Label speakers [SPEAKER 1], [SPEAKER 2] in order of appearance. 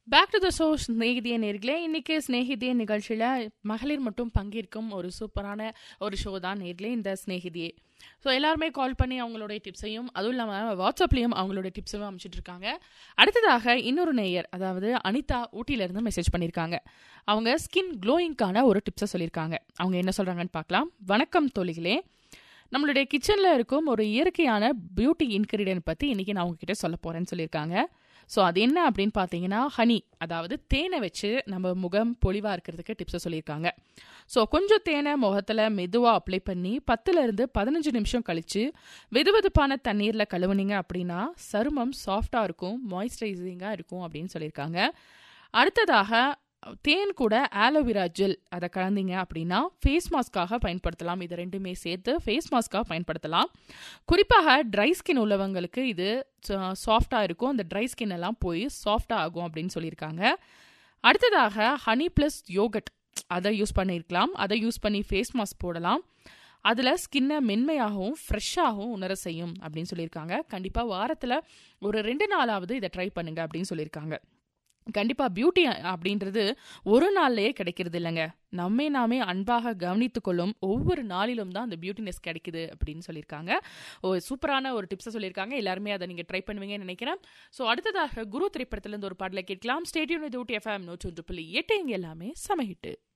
[SPEAKER 1] back to the show ஸ்நேகிதிய நேர்களே இன்னைக்கு ஸ்நேகிதிய நிகழ்ச்சியில் மகளிர் மட்டும் பங்கேற்கும் ஒரு சூப்பரான ஒரு ஷோ தான் நேர்களே இந்த ஸ்நேகிதியே ஸோ எல்லாருமே கால் பண்ணி அவங்களுடைய டிப்ஸையும் அதுவும் இல்லாமல் வாட்ஸ்அப்லேயும் அவங்களுடைய டிப்ஸையும் அமைச்சிட்டு இருக்காங்க அடுத்ததாக இன்னொரு நேயர் அதாவது அனிதா ஊட்டியிலேருந்து மெசேஜ் பண்ணியிருக்காங்க அவங்க ஸ்கின் க்ளோயிங்க்கான ஒரு டிப்ஸை சொல்லியிருக்காங்க அவங்க என்ன சொல்கிறாங்கன்னு பார்க்கலாம் வணக்கம் தோழிகளே நம்மளுடைய கிச்சனில் இருக்கும் ஒரு இயற்கையான பியூட்டி இன்கிரீடியன்ட் பற்றி இன்றைக்கி நான் உங்ககிட்ட சொல்ல போகிறேன்னு சொல்லியிருக்காங்க ஸோ அது என்ன அப்படின்னு பார்த்தீங்கன்னா ஹனி அதாவது தேனை வச்சு நம்ம முகம் பொலிவாக இருக்கிறதுக்கு டிப்ஸை சொல்லியிருக்காங்க ஸோ கொஞ்சம் தேனை முகத்தில் மெதுவாக அப்ளை பண்ணி பத்துலேருந்து பதினஞ்சு நிமிஷம் கழித்து வெதுவெதுப்பான தண்ணீரில் கழுவுனீங்க அப்படின்னா சருமம் சாஃப்டாக இருக்கும் மாய்ஸ்சரைசிங்காக இருக்கும் அப்படின்னு சொல்லியிருக்காங்க அடுத்ததாக தேன் கூட ஆலோவேரா ஜெல் அதை கலந்தீங்க அப்படின்னா ஃபேஸ் மாஸ்க்காக பயன்படுத்தலாம் இது ரெண்டுமே சேர்த்து ஃபேஸ் மாஸ்க்காக பயன்படுத்தலாம் குறிப்பாக ட்ரை ஸ்கின் உள்ளவங்களுக்கு இது சாஃப்டாக இருக்கும் அந்த ட்ரை ஸ்கின் எல்லாம் போய் சாஃப்டாக ஆகும் அப்படின்னு சொல்லியிருக்காங்க அடுத்ததாக ஹனி ப்ளஸ் யோகட் அதை யூஸ் பண்ணியிருக்கலாம் அதை யூஸ் பண்ணி ஃபேஸ் மாஸ்க் போடலாம் அதில் ஸ்கின்னை மென்மையாகவும் ஃப்ரெஷ்ஷாகவும் உணர செய்யும் அப்படின்னு சொல்லியிருக்காங்க கண்டிப்பாக வாரத்தில் ஒரு ரெண்டு நாளாவது இதை ட்ரை பண்ணுங்க அப்படின்னு சொல்லியிருக்காங்க கண்டிப்பாக பியூட்டி அப்படின்றது ஒரு நாள்லயே கிடைக்கிறது இல்லைங்க நம்மை நாமே அன்பாக கவனித்து கொள்ளும் ஒவ்வொரு நாளிலும் தான் அந்த பியூட்டினஸ் கிடைக்குது அப்படின்னு சொல்லியிருக்காங்க ஒரு சூப்பரான ஒரு டிப்ஸை சொல்லியிருக்காங்க எல்லாருமே அதை நீங்கள் ட்ரை பண்ணுவீங்கன்னு நினைக்கிறேன் ஸோ அடுத்ததாக குரு திரைப்படத்திலேருந்து ஒரு பாடலை கேட்கலாம் ஸ்டேடியம் இது ஊட்டி எஃப்எம் நூற்றி ஒன்று புள்ளி எட்டு இங்கே எல்லாமே சமஹிட்டு